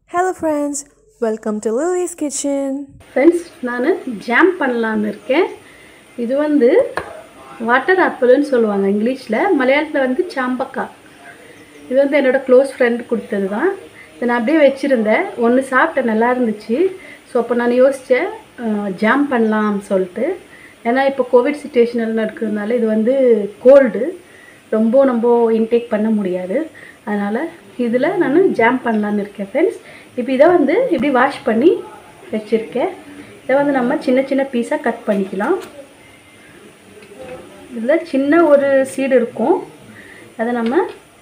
Hello friends, welcome to Lily's Kitchen. Friends நான் jam பண்ணலான்னு இருக்கேன் இது வந்து வாட்டர் ஆப்பிள்னு சொல்லுவாங்க இங்கிலீஷில் மலையாளத்தில் வந்து சாம்பக்கா இது வந்து என்னோட க்ளோஸ் ஃப்ரெண்ட் கொடுத்தது தான் இதை நான் அப்படியே வச்சுருந்தேன் ஒன்று சாப்பிட்டேன் நல்லா இருந்துச்சு ஸோ அப்போ நான் யோசித்தேன் ஜாம் பண்ணலாம் சொல்லிட்டு ஏன்னா இப்போ கோவிட் சுச்சுவேஷனில் இருக்கிறதுனால இது வந்து கோல்டு ரொம்ப நம்ம இன்டேக் பண்ண முடியாது அதனால் இதில் நான் ஜாம் பண்ணலான்னு இருக்கேன் ஃப்ரெண்ட்ஸ் இப்போ இதை வந்து இப்படி வாஷ் பண்ணி வச்சுருக்கேன் இதை வந்து நம்ம சின்ன சின்ன பீஸாக கட் பண்ணிக்கலாம் இதில் சின்ன ஒரு சீடு இருக்கும் அதை நம்ம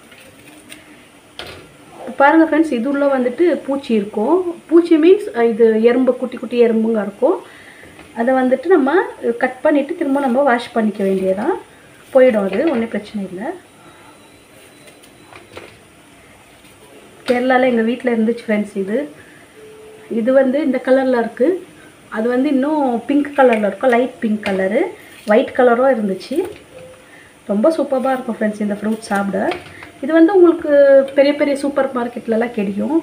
இப்போ பாருங்கள் ஃப்ரெண்ட்ஸ் இது உள்ள வந்துட்டு பூச்சி இருக்கும் பூச்சி மீன்ஸ் இது எறும்பு குட்டி குட்டி எறும்புங்க இருக்கும் அதை வந்துட்டு நம்ம கட் பண்ணிவிட்டு திரும்ப நம்ம வாஷ் பண்ணிக்க வேண்டியதான் போயிடும் அது ஒன்றும் பிரச்சனை இல்லை கேரளாவில் எங்கள் வீட்டில் இருந்துச்சு ஃப்ரெண்ட்ஸ் இது இது வந்து இந்த கலரில் இருக்குது அது வந்து இன்னும் பிங்க் கலரில் இருக்கும் லைட் பிங்க் கலரு ஒயிட் கலரும் இருந்துச்சு ரொம்ப சூப்பராக இருக்கும் ஃப்ரெண்ட்ஸ் இந்த ஃப்ரூட் சாப்பிட இது வந்து உங்களுக்கு பெரிய பெரிய சூப்பர் மார்க்கெட்லலாம் கிடைக்கும்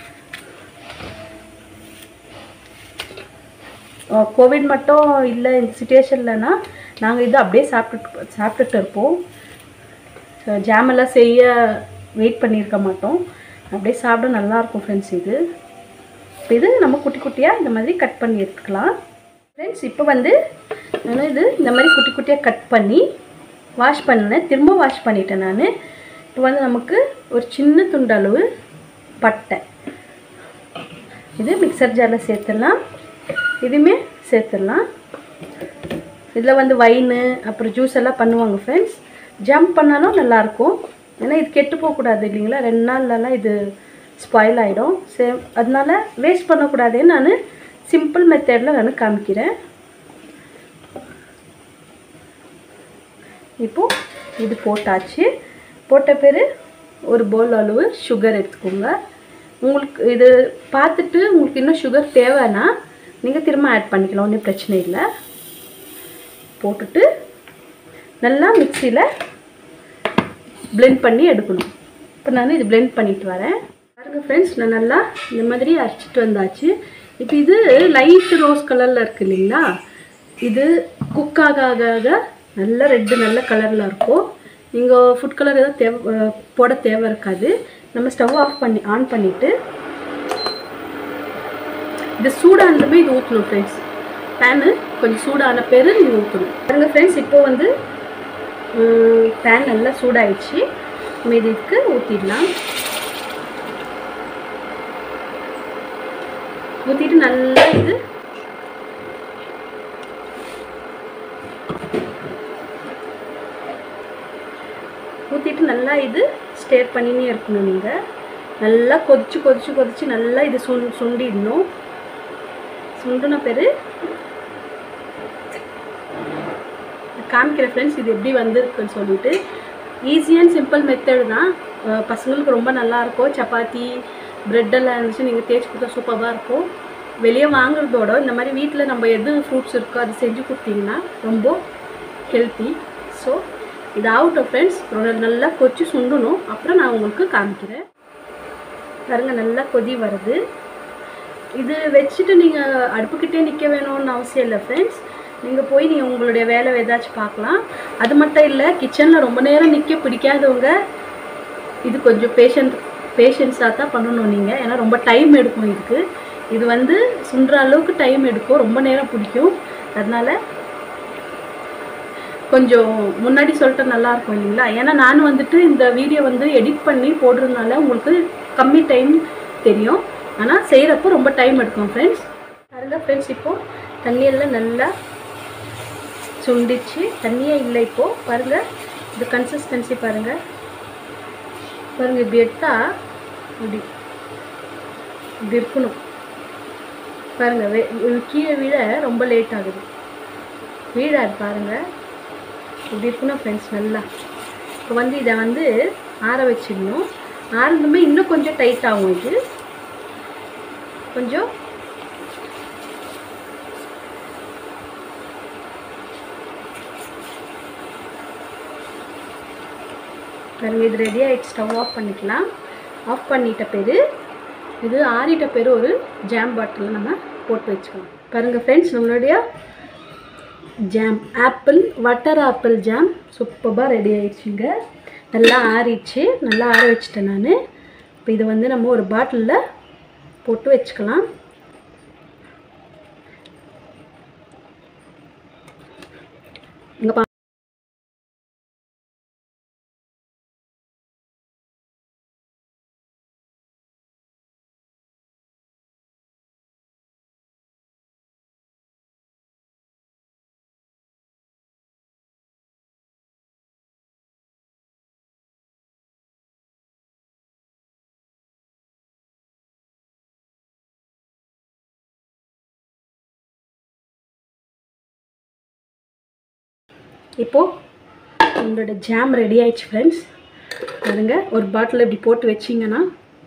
கோவிட் மட்டும் இல்லை இந்த சுச்சுவேஷன்லனா நாங்கள் இது அப்படியே சாப்பிட்டு சாப்பிட்டுட்டு இருப்போம் ஜாம் எல்லாம் செய்ய வெயிட் பண்ணியிருக்க மாட்டோம் அப்படியே சாப்பிட நல்லாயிருக்கும் ஃப்ரெண்ட்ஸ் இது இப்போ இது நம்ம குட்டி குட்டியாக இந்த மாதிரி கட் பண்ணி எடுத்துக்கலாம் ஃப்ரெண்ட்ஸ் இப்போ வந்து நான் இது இந்த மாதிரி குட்டி குட்டியாக கட் பண்ணி வாஷ் பண்ணினேன் திரும்ப வாஷ் பண்ணிட்டேன் நான் இப்போ வந்து நமக்கு ஒரு சின்ன துண்டளவு பட்டை இது மிக்சர் ஜாரில் சேர்த்துடலாம் இதுவுமே சேர்த்துடலாம் இதில் வந்து வைனு அப்புறம் ஜூஸ் எல்லாம் பண்ணுவாங்க ஃப்ரெண்ட்ஸ் ஜம்ப் பண்ணாலும் நல்லாயிருக்கும் ஏன்னா இது கெட்டு போகக்கூடாது இல்லைங்களா ரெண்டு நாள்லலாம் இது ஸ்பாயில் ஆகிடும் சேம் அதனால வேஸ்ட் பண்ணக்கூடாதுன்னு நான் சிம்பிள் மெத்தடில் நான் காமிக்கிறேன் இப்போது இது போட்டாச்சு போட்ட பேர் ஒரு பவுல் அளவு சுகர் எடுத்துக்கோங்க உங்களுக்கு இது பார்த்துட்டு உங்களுக்கு இன்னும் சுகர் தேவைன்னா நீங்கள் திரும்ப ஆட் பண்ணிக்கலாம் ஒன்றும் பிரச்சனை இல்லை போட்டுட்டு நல்லா மிக்சியில் பிளெண்ட் பண்ணி எடுக்கணும் இப்போ நான் இது பிளெண்ட் பண்ணிட்டு வரேன் பாருங்கள் ஃப்ரெண்ட்ஸ் நான் நல்லா இந்த மாதிரி அரைச்சிட்டு வந்தாச்சு இப்போ இது லைட் ரோஸ் கலரில் இருக்குது இல்லைங்களா இது குக் ஆக ஆக ஆக நல்ல ரெட்டு நல்ல கலரில் இருக்கும் நீங்கள் ஃபுட் கலர் எதாவது தேவை போட தேவை இருக்காது நம்ம ஸ்டவ் ஆஃப் பண்ணி ஆன் பண்ணிவிட்டு இது சூடானதுமே இது ஊற்றணும் ஃப்ரெண்ட்ஸ் பேனு கொஞ்சம் சூடான பேர் இது ஊற்றணும் பாருங்கள் ஃப்ரெண்ட்ஸ் இப்போ வந்து பேன் நல்லா சூடாயிடுச்சு மீதிக்கு ஊற்றிடலாம் ஊற்றிட்டு நல்லா இது ஊற்றிட்டு நல்லா இது ஸ்டேர் பண்ணினே இருக்கணும் நீங்கள் நல்லா கொதிச்சு கொதிச்சு கொதிச்சு நல்லா இது சுண் சுண்டிடணும் சுண்டின பேர் காமிக்கிற ஃப்ரெண்ட்ஸ் இது எப்படி வந்திருக்குன்னு சொல்லிட்டு ஈஸி அண்ட் சிம்பிள் மெத்தட் தான் பசங்களுக்கு ரொம்ப நல்லாயிருக்கும் சப்பாத்தி ப்ரெட்டெல்லாம் இருந்துச்சு நீங்கள் தேய்ச்சி கொடுத்தா சூப்பராக இருக்கும் வெளியே வாங்குறதோட இந்த மாதிரி வீட்டில் நம்ம எது ஃப்ரூட்ஸ் இருக்கோ அது செஞ்சு கொடுத்தீங்கன்னா ரொம்ப ஹெல்த்தி ஸோ இது ஆகட்டும் ஃப்ரெண்ட்ஸ் நல்லா கொச்சி சுண்டணும் அப்புறம் நான் உங்களுக்கு காமிக்கிறேன் பாருங்க நல்லா கொதி வருது இது வச்சுட்டு நீங்கள் அடுப்புக்கிட்டே நிற்க வேணும்னு அவசியம் இல்லை ஃப்ரெண்ட்ஸ் நீங்கள் போய் நீங்கள் உங்களுடைய வேலை ஏதாச்சும் பார்க்கலாம் அது மட்டும் இல்லை கிச்சனில் ரொம்ப நேரம் நிற்க பிடிக்காதவங்க இது கொஞ்சம் பேஷண்ட் பேஷன்ஸாக தான் பண்ணணும் நீங்கள் ஏன்னா ரொம்ப டைம் எடுக்கும் இதுக்கு இது வந்து சுண்டுற அளவுக்கு டைம் எடுக்கும் ரொம்ப நேரம் பிடிக்கும் அதனால் கொஞ்சம் முன்னாடி சொல்லிட்டு நல்லாயிருக்கும் இல்லைங்களா ஏன்னா நான் வந்துட்டு இந்த வீடியோ வந்து எடிட் பண்ணி போடுறதுனால உங்களுக்கு கம்மி டைம் தெரியும் ஆனால் செய்கிறப்போ ரொம்ப டைம் எடுக்கும் ஃப்ரெண்ட்ஸ் பாருங்க ஃப்ரெண்ட்ஸ் இப்போது தண்ணியெல்லாம் நல்லா சுண்டிச்சு தண்ணியே இல்லை இப்போது பாருங்கள் இது கன்சிஸ்டன்சி பாருங்கள் பாருங்கள் இப்படி எடுத்தால் இப்படி இப்படி இருக்கணும் பாருங்கள் வே கீழே விழ ரொம்ப லேட் ஆகுது வீழாது பாருங்கள் இப்படி இருக்கணும் ஃப்ரெண்ட்ஸ் நல்லா இப்போ வந்து இதை வந்து ஆற வச்சிடணும் ஆறுந்துமே இன்னும் கொஞ்சம் டைட் ஆகும் இது கொஞ்சம் பாருங்கள் இது ரெடி ஆகிட்டு ஸ்டவ் ஆஃப் பண்ணிக்கலாம் ஆஃப் பண்ணிட்ட பிறகு இது ஆறிட்ட பேர் ஒரு ஜாம் பாட்டிலில் நம்ம போட்டு வச்சுக்கலாம் பாருங்கள் ஃப்ரெண்ட்ஸ் நம்மளுடைய ஜாம் ஆப்பிள் வட்டர் ஆப்பிள் ஜாம் சூப்பராக ரெடி ஆயிடுச்சுங்க நல்லா ஆறிடுச்சு நல்லா ஆற வச்சுட்டேன் நான் இப்போ இதை வந்து நம்ம ஒரு பாட்டிலில் போட்டு வச்சுக்கலாம் இங்கே பா இப்போது உங்களோட ஜாம் ரெடி ஆயிடுச்சு ஃப்ரெண்ட்ஸ் பாருங்க ஒரு பாட்டில் இப்படி போட்டு வச்சிங்கன்னா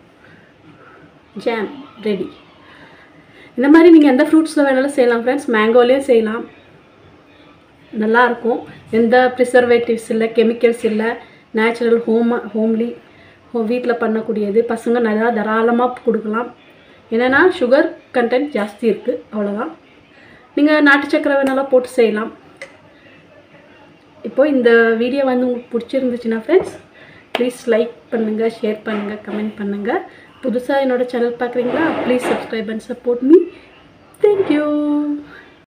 ஜாம் ரெடி இந்த மாதிரி நீங்கள் எந்த ஃப்ரூட்ஸில் வேணாலும் செய்யலாம் ஃப்ரெண்ட்ஸ் மேங்கோலேயும் செய்யலாம் நல்லாயிருக்கும் எந்த ப்ரிசர்வேட்டிவ்ஸ் இல்லை கெமிக்கல்ஸ் இல்லை நேச்சுரல் ஹோம் ஹோம்லி வீட்டில் பண்ணக்கூடியது பசங்க நல்லா தாராளமாக கொடுக்கலாம் என்னென்னா சுகர் கண்டென்ட் ஜாஸ்தி இருக்குது அவ்வளோதான் நீங்கள் நாட்டு சக்கரை வேணாலும் போட்டு செய்யலாம் இப்போ இந்த வீடியோ வந்து உங்களுக்கு பிடிச்சிருந்துச்சுன்னா ஃப்ரெண்ட்ஸ் ப்ளீஸ் லைக் பண்ணுங்கள் ஷேர் பண்ணுங்கள் கமெண்ட் பண்ணுங்கள் புதுசாக என்னோட சேனல் பார்க்குறீங்களா please subscribe and support me thank you